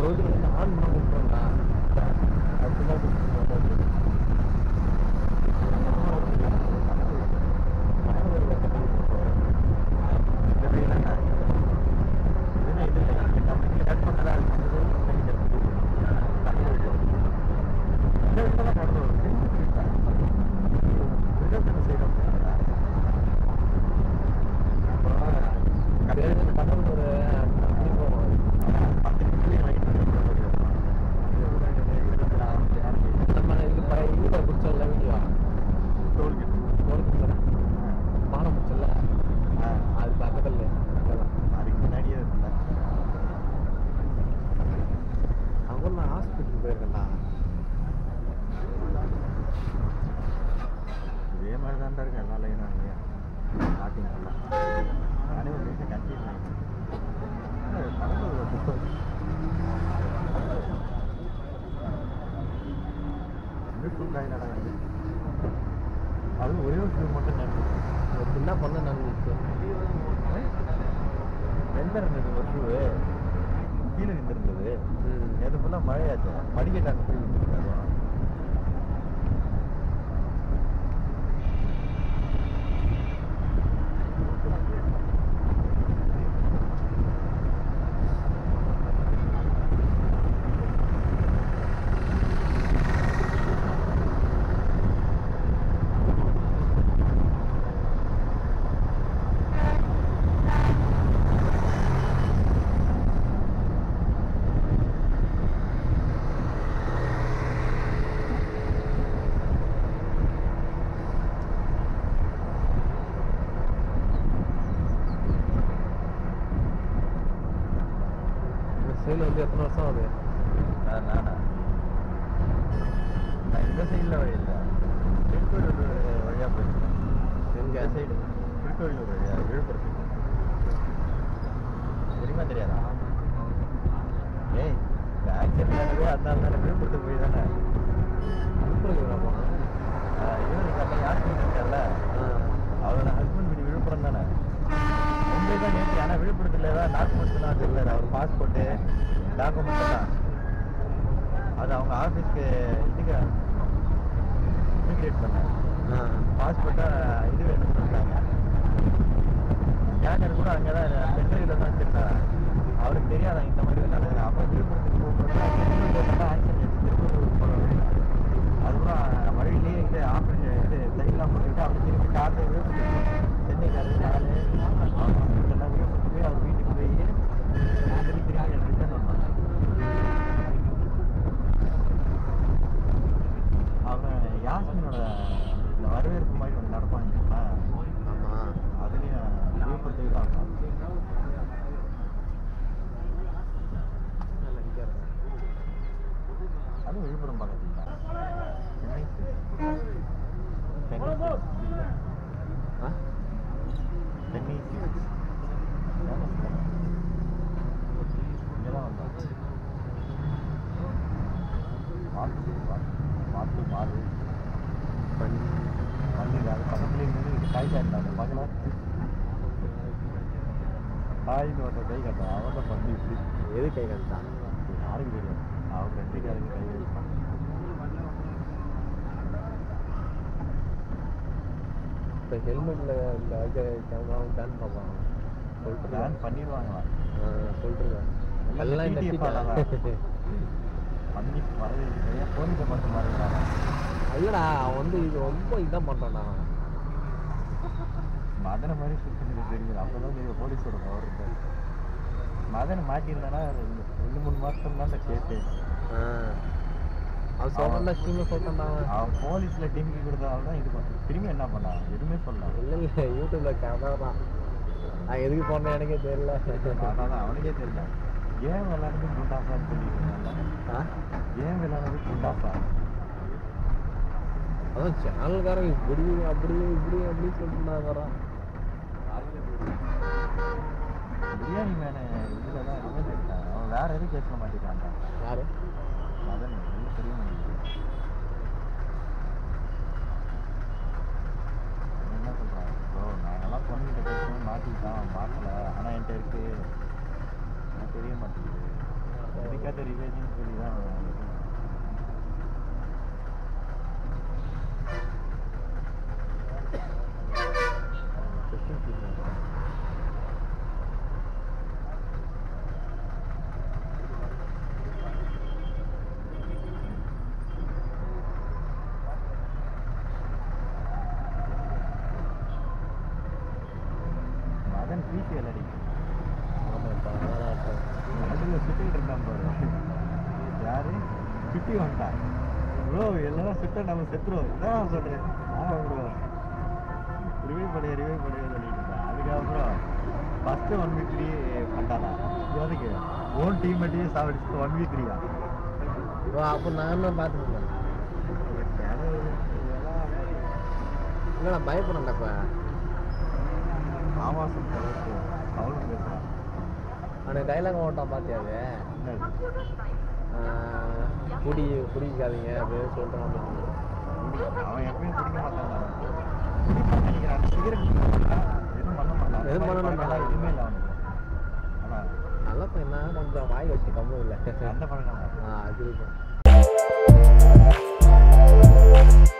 Road வந்து on பண்ண கொடுத்தோம்டா அதுதான் கொடுத்துருவோம் நம்ம இது ப- இதுல பிடிச்சோம்ல வீடியோ பாடம் பிடிச்சல அது பக்கத்துல அங்கதான் அவங்க நான் ஹாஸ்பிட்டல் போயிருக்கேன்டா இதே மாதிரி தான் இருக்கு எல்லா லைனும் அங்கேயே ஸ்டார்டிங் ஃபுல்லாக நானே ஒரு விஷயம் கன்ஃபியூஸ் ஆகிட்டேன் ஃபுல் காயிலடா இது அதுவும் ஒரே ஒரு ஃபுல் மட்டும் ஞாபகம் ஒரு சின்ன பொண்ணு நடந்துச்சு வெள்ள இருந்தது ஒரு ஷூ கீழே நின்றுருந்தது ம். நேற்று ஃபுல்லாக மழையாச்சு படிக்கட்டாங்க போய் நின்றுருக்காரு இந்த சைடில் வந்து எத்தனை வருஷம் ஆகுது நான் நானா நான் இந்த சைடில் வழி இல்லை திருக்கோயிலூர் வழியாக போயிருக்கேன் எங்க? இந்த சைடு திருக்கோயிலூர் வழியாக விழுப்புரத்துக்கு தெரியுமா தெரியாதா ஏய் இந்த ஆக்சிடென்ட் ஆனதே அதனால தானே விழுப்புரத்துக்கு போய் தானே அனுப்புறதுக்கு போனேன் இவருக்கு அப்போ யாஸ்மின் இருக்கார்ல அவரோட ஹஸ்பண்ட் வீடு விழுப்புரம் தானே மும்பை தான் நேற்று ஆனால் விழுப்புரத்தில் ஏதாவது டாக்குமெண்ட்ஸ்லாம் வச்சிருந்தாரு அவர் பாஸ்போர்ட்டு டாக்குமெண்ட் தான் அது அவங்க ஆஃபீஸ்க்கு இதுக்கு இமிகிரேட் பண்ணேன் பாஸ்போர்ட்டை இது வேணும்னு சொன்னாங்க ஸ்கேனர் கூட அங்கே தான் சென்னையில் தான் வச்சிருந்தாங்க அவருக்கு தெரியாதா இந்த மாதிரி நடக்குது அப்புறம் விழுப்புரத்துக்கு போகும்போது ஆக்சிடென்ட் திருப்பூர் போகிறோம் அதுக்கப்புறம் வழியிலேயே இது ஆப்ரேஷன் இது லைட்லாம் போட்டுக்கிட்டு அப்படி திருப்பி கார் சென்னைக்காரரு நாலு எல்லாம் விழுப்புரத்துக்கு போய் அவர் வீட்டுக்கு போய் திருப்பி திருப்பி ரிட்டர்ன் வந்தாங்க அவன் யாஸ்மினோட இந்த வரவேற்பு மாதிரி ஒன்று நடப்பாங்க தெரியுமா? ஆமாம் அதுலேயும் விழுப்புரத்துக்கு தான் வந்தான். அதுவும் விழுப்புரம் பக்கத்துல தான். சென்னை சென்னை ஆ சென்னை இங்கே தான் வந்தான் மாட்டு மாட்டு மாடு பண்ணி வண்டி அது பக்கத்துலேயே இருந்து காய் காட்டினாங்க பார்க்கலாம் காய்னு ஒருத்தன் கை காட்டான் அவன் தான் பண்ணி இப்படி எது கை கழித்தான் யாருக்கு தெரியும் அவங்க ரெண்டு காருக்கு கை வைப்பான் இப்போ ஹெல்மெட்டில் இந்த கேமராவும் பேன் பார்ப்பான் சொல்லிட்டு பிளான் பண்ணிடுவாங்களா சொல்லிட்டுருக்கேன் எல்லாம் இந்த TTF ஆளா? பண்ணி வரவே இல்லையா போலீஸை மட்டும் மாறிடுறாங்க இல்லடா அவன் வந்து இது ரொம்ப இதான் பண்ணுறான்டா மதனை மாதிரி சுற்றினது தெரியுது அப்போதான் தெரியும் போலீஸோட பவர் இருக்கு மதனை மாட்டியிருந்தானா ரெண்டு ரெண்டு மூணு மாதம் தான் கேட்டு அவன் சொல்கிறா ஸ்கீமை சொல்லிட்டான்டா அவன் அவன் போலீஸில் டிமிக்கி கொடுத்ததால தான் இது பண்ண திரும்பி என்ன பண்ணான் எதுவுமே சொல்லலாம் இல்லை இல்லை யூடியூப்பில் கேமரா தான் நான் எதுக்கு போனேன் எனக்கே தெரியல அதான் அவனுக்கே தெரியல ஏன் விளையாடுறது குண்டாஃபான்னு சொல்லிட்டு இருந்தாங்க ஆ ஏன் விளையாடுறது குண்டாஃபா அதான் சேனல்காரங்க இப்படி அப்படி இப்படி அப்படி சொல்லிட்டு வரான் பிரியாணி மேனு இதில் தான் ரிவெஞ்ச் எடுத்தான் அவன் வேற எதுவும் கேட்க மாட்டேங்கிறான்டா யாரு மதன் ஒன்றும் தெரிய மாட்டேங்குது அவன் என்ன சொல்கிறான் ப்ரோ நாங்கெல்லாம் பொண்ணுகிட்ட பேசணும் மாட்டிக்கிட்டான் மாட்டல ஆனால் என்கிட்ட இருக்கு எனக்கு தெரிய மாட்டேங்குது கிடைக்காத ரிவேஜ்னு சொல்லி தான் மகன் பிசிஎல் அடிக்கும் ஆமாப்பா நல்லா இருக்கும் நடுவில் சுத்திட்டு இருந்தான் பாரு யாரு சுத்தி வந்துட்டான் ப்ரோ எல்லாரும் சுத்த நம்ம செத்துருவோம் இதான் சொல்றேன் ஆமா ப்ரோ ரிவை படைய ரிவை படைய சொல்லிட்டு இருந்தான் அதுக்கப்புறம் ஃபர்ஸ்ட் ஒன் வீக் த்ரீ பண்ணானா எதுக்கு ஓன் டீம் மட்டும் சாப்பிடுச்சு ஒன் வீக் த்ரீயா ஓ அப்போ நானும் பார்த்துருந்தேன் இல்லைண்ணா பயப்படேன்டா இப்போ ஆமாசம் தவிர்த்து அவளும் பேசுறான் அவனுக்கு டைலாக் ஓட்டான் பார்த்தியாவே என்னது ஆஹ், குடி குடிக்காதீங்க அப்படின்னு சொல்கிறான் அப்படின்னு அவன் எப்பயும் குடிக்க மாட்டான் குடிப்பான்னு நினைக்கிறான் சிகரெட் எதுவும் பண்ண மாட்டான் எதுவும் பண்ண மாட்டான். பழக்கம்லாம் எதுவுமே இல்லை அவனுக்கு ஆனா நல்ல பையனா கொஞ்சம் வாய் வச்சு கம்மும் இல்லை அந்த பழக்கம் தான் ஆ அது இருக்கும்